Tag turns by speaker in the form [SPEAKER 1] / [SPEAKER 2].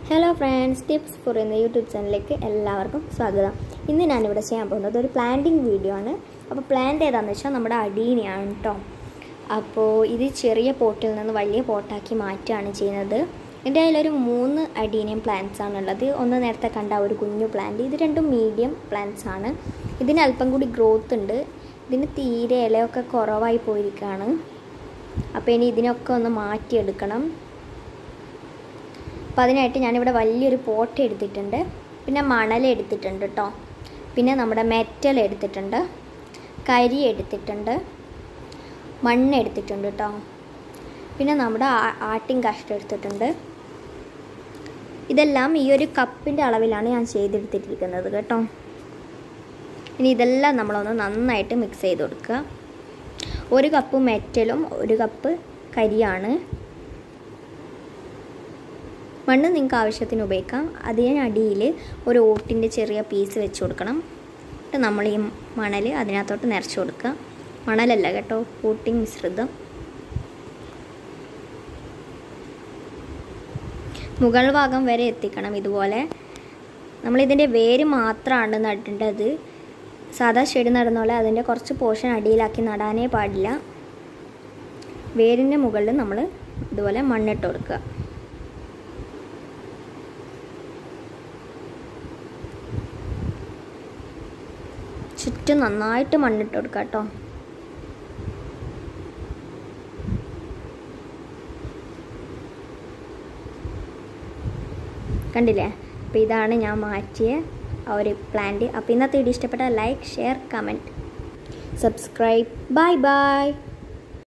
[SPEAKER 1] hello friends tips four എന്ന YouTube ചാനലിലേക്ക് എല്ലാവർക്കും സ്വാഗതം ഇന്ന് ഞാനിവിടെ ചെയ്യാൻ പോകുന്നത് ഒരു പ്ലാന്റിങ് വീഡിയോ ആണ് അപ്പോൾ പ്ലാന്റ് ഏതാണെന്ന് വെച്ചാൽ നമ്മുടെ അടീനിയാണ് കേട്ടോ അപ്പോൾ ഇത് ചെറിയ പോട്ടിൽ നിന്ന് വലിയ പോട്ടാക്കി മാറ്റുകയാണ് ചെയ്യുന്നത് എൻ്റെ കയ്യിലൊരു മൂന്ന് അഡീനിയം പ്ലാന്റ്സ് ആണുള്ളത് ഒന്ന് നേരത്തെ കണ്ട ഒരു കുഞ്ഞു പ്ലാന്റ് ഇത് രണ്ടും മീഡിയം പ്ലാന്റ്സ് ആണ് ഇതിന് അല്പം കൂടി ഗ്രോത്ത് ഉണ്ട് ഇതിന് തീരെ ഇലയൊക്കെ കുറവായി പോയിരിക്കുകയാണ് അപ്പോൾ ഇനി ഇതിനൊക്കെ ഒന്ന് മാറ്റിയെടുക്കണം അപ്പോൾ അതിനായിട്ട് ഞാനിവിടെ വലിയൊരു പോട്ട് എടുത്തിട്ടുണ്ട് പിന്നെ മണൽ എടുത്തിട്ടുണ്ട് കേട്ടോ പിന്നെ നമ്മുടെ മെറ്റൽ എടുത്തിട്ടുണ്ട് കരി എടുത്തിട്ടുണ്ട് മണ്ണ് എടുത്തിട്ടുണ്ട് കേട്ടോ പിന്നെ നമ്മുടെ ആട്ടിൻ കഷ്ടം എടുത്തിട്ടുണ്ട് ഇതെല്ലാം ഈ ഒരു കപ്പിൻ്റെ അളവിലാണ് ഞാൻ ചെയ്തെടുത്തിട്ടിരിക്കുന്നത് കേട്ടോ ഇനി ഇതെല്ലാം നമ്മളൊന്ന് നന്നായിട്ട് മിക്സ് ചെയ്ത് കൊടുക്കുക ഒരു കപ്പ് മെറ്റലും ഒരു കപ്പ് കരിയാണ് മണ്ണ് നിങ്ങൾക്ക് ആവശ്യത്തിന് ഉപയോഗിക്കാം അതിനടിയിൽ ഒരു ഓട്ടിൻ്റെ ചെറിയ പീസ് വെച്ച് കൊടുക്കണം എന്നിട്ട് നമ്മൾ ഈ മണൽ അതിനകത്തോട്ട് നിറച്ച് കൊടുക്കുക മണലല്ല കേട്ടോ ഓട്ടിങ് മിശ്രിതം മുകൾ ഭാഗം വരെ എത്തിക്കണം ഇതുപോലെ നമ്മളിതിൻ്റെ വേര് മാത്രമാണ് നടേണ്ടത് സാധാ ഷെഡ് നടുന്ന പോലെ അതിൻ്റെ കുറച്ച് പോർഷൻ അടിയിലാക്കി നടാനേ പാടില്ല വേരിൻ്റെ മുകളിൽ നമ്മൾ ഇതുപോലെ മണ്ണിട്ട് കൊടുക്കുക ചുറ്റും നന്നായിട്ട് മണ്ണിട്ട് കൊടുക്കുക കേട്ടോ കണ്ടില്ലേ അപ്പോൾ ഇതാണ് ഞാൻ മാറ്റിയ ആ ഒരു പ്ലാന്റ് അപ്പോൾ ഇന്നത്തെ വീഡിയോ ഇഷ്ടപ്പെട്ട like share comment subscribe bye by